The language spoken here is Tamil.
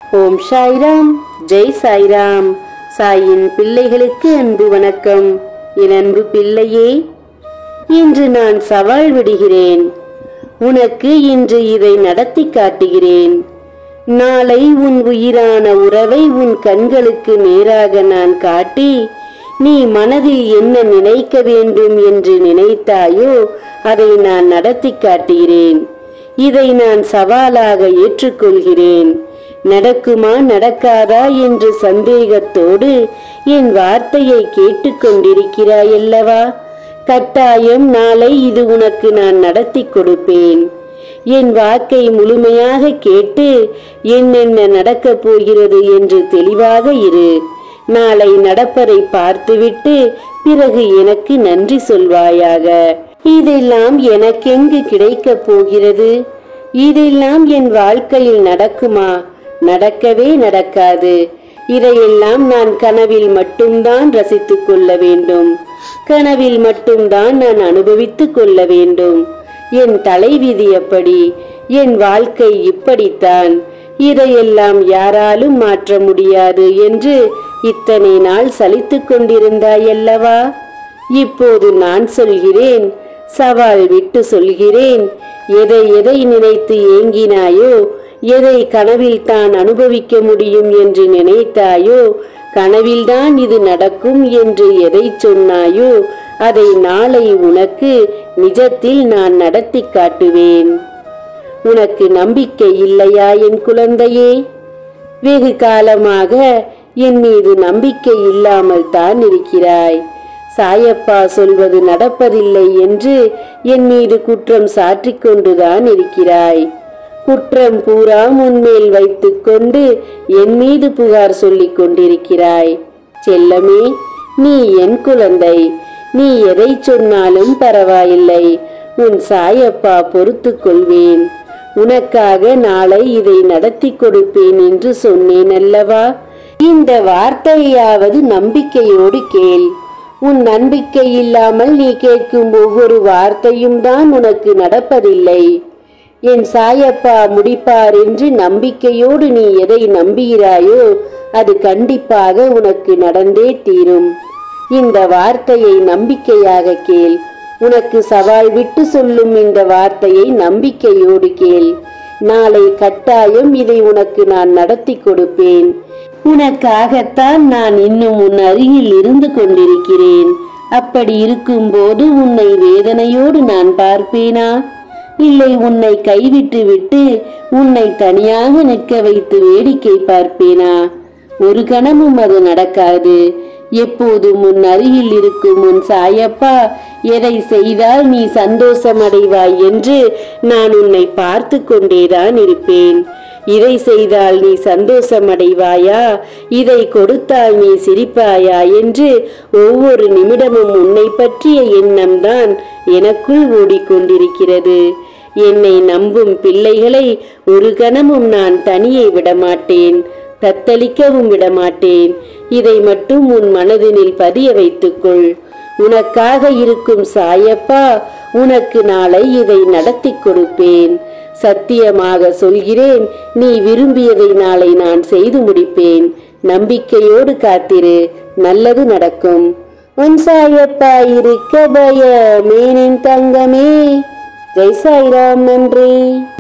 ஓம் சாய்ராம் ஜெய் சாய்ராம் சாயின் பிள்ளைகளுக்கு அன்பு வணக்கம் என் அன்பு பிள்ளையே இன்று நான் சவால் விடுகிறேன் உனக்கு இன்று இதை நடத்தி காட்டுகிறேன் நாளை உன் உயிரான உறவை உன் கண்களுக்கு நேராக நான் காட்டி நீ மனதில் என்ன நினைக்க வேண்டும் என்று நினைத்தாயோ அதை நான் நடத்தி காட்டுகிறேன் இதை நான் சவாலாக ஏற்றுக்கொள்கிறேன் நடக்குமா நடக்காதா என்று சந்தேகத்தோடு என் வார்த்தையை கேட்டுக்கொண்டிருக்கிறாயல்லவா கட்டாயம் நாளை இது உனக்கு நான் நடத்தி கொடுப்பேன் என் வாக்கை முழுமையாக கேட்டு என்னென்ன நடக்கப் போகிறது என்று தெளிவாக இரு நாளை நடப்பதை பார்த்துவிட்டு பிறகு எனக்கு நன்றி சொல்வாயாக இதெல்லாம் எனக்கெங்கு கிடைக்கப் போகிறது இதெல்லாம் என் வாழ்க்கையில் நடக்குமா நடக்கவே நடக்காது இதையெல்லாம் நான் கனவில் மட்டும்தான் ரசித்துக் கொள்ள வேண்டும் கனவில் மட்டும்தான் நான் அனுபவித்துக் கொள்ள வேண்டும் என் தலைவிதி எப்படி என் வாழ்க்கை இப்படித்தான் இதையெல்லாம் யாராலும் மாற்ற முடியாது என்று இத்தனை நாள் சலித்துக் கொண்டிருந்தாயல்லவா இப்போது நான் சொல்கிறேன் சவால் விட்டு சொல்கிறேன் எதை எதை நினைத்து ஏங்கினாயோ எதை கனவில் தான் அனுபவிக்க முடியும் என்று நினைத்தாயோ கனவில்தான் இது நடக்கும் என்று எதை சொன்னாயோ அதை நாளை உனக்கு நிஜத்தில் நான் நடத்தி காட்டுவேன் உனக்கு நம்பிக்கை இல்லையா என் குழந்தையே வெகு காலமாக என் மீது நம்பிக்கை இல்லாமல் தான் இருக்கிறாய் சாயப்பா சொல்வது நடப்பதில்லை என்று என் மீது குற்றம் சாற்றிக் கொண்டுதான் இருக்கிறாய் குற்றம் பூரா உன்மேல் வைத்துக்கொண்டு என் மீது புகார் சொல்லிக் கொண்டிருக்கிறாய் செல்லமே நீ என் குழந்தை நீ எதை சொன்னாலும் பரவாயில்லை உன் சாயப்பா பொறுத்துக் கொள்வேன் உனக்காக நாளை இதை நடத்தி கொடுப்பேன் என்று சொன்னேன் அல்லவா இந்த வார்த்தையாவது நம்பிக்கையோடு கேள் உன் நம்பிக்கை இல்லாமல் நீ கேட்கும் ஒவ்வொரு வார்த்தையும் தான் உனக்கு நடப்பதில்லை என் சாயப்பா முடிப்பார் என்று நம்பிக்கையோடு நீ எதை நம்புகிறாயோ அது கண்டிப்பாக உனக்கு நடந்தே தீரும் இந்த வார்த்தையை நம்பிக்கையாக கேள் உனக்கு சவால் விட்டு சொல்லும் இந்த வார்த்தையை நம்பிக்கையோடு கேள் நாளை கட்டாயம் இதை உனக்கு நான் நடத்தி கொடுப்பேன் உனக்காகத்தான் நான் இன்னும் உன் அருகில் இருந்து கொண்டிருக்கிறேன் அப்படி இருக்கும்போது உன்னை வேதனையோடு நான் பார்ப்பேனா இல்லை உன்னை கைவிட்டு விட்டு உன்னை தனியாக நிற்க வைத்து வேடிக்கை பார்ப்பேனா ஒரு கணமும் அது நடக்காது எப்போதும் உன் அருகில் இருக்கும் உன் சாயப்பா எதை செய்தால் நீ சந்தோஷம் அடைவாய் என்று நான் உன்னை பார்த்து கொண்டேதான் இருப்பேன் இதை செய்தால் நீ சந்தோஷம் அடைவாயா இதை கொடுத்தால் நீ சிரிப்பாயா என்று ஒவ்வொரு நிமிடமும் உன்னை பற்றிய எண்ணம்தான் எனக்குள் ஓடிக்கொண்டிருக்கிறது என்னை நம்பும் பிள்ளைகளை ஒரு கணமும் நான் தனியே விடமாட்டேன் தத்தளிக்கவும் விடமாட்டேன் இதை மட்டும் உன் மனதினில் பதிய வைத்துக்கொள் உனக்காக இருக்கும் சாயப்பா உனக்கு நாளை இதை நடத்தி கொடுப்பேன் சத்தியமாக சொல்கிறேன் நீ விரும்பியதை நாளை நான் செய்து முடிப்பேன் நம்பிக்கையோடு காத்திரு நல்லது நடக்கும் உன் சாயப்பா இருக்க பயமேனின் தங்கமே ஜெய் சாய்ராம் நன்றி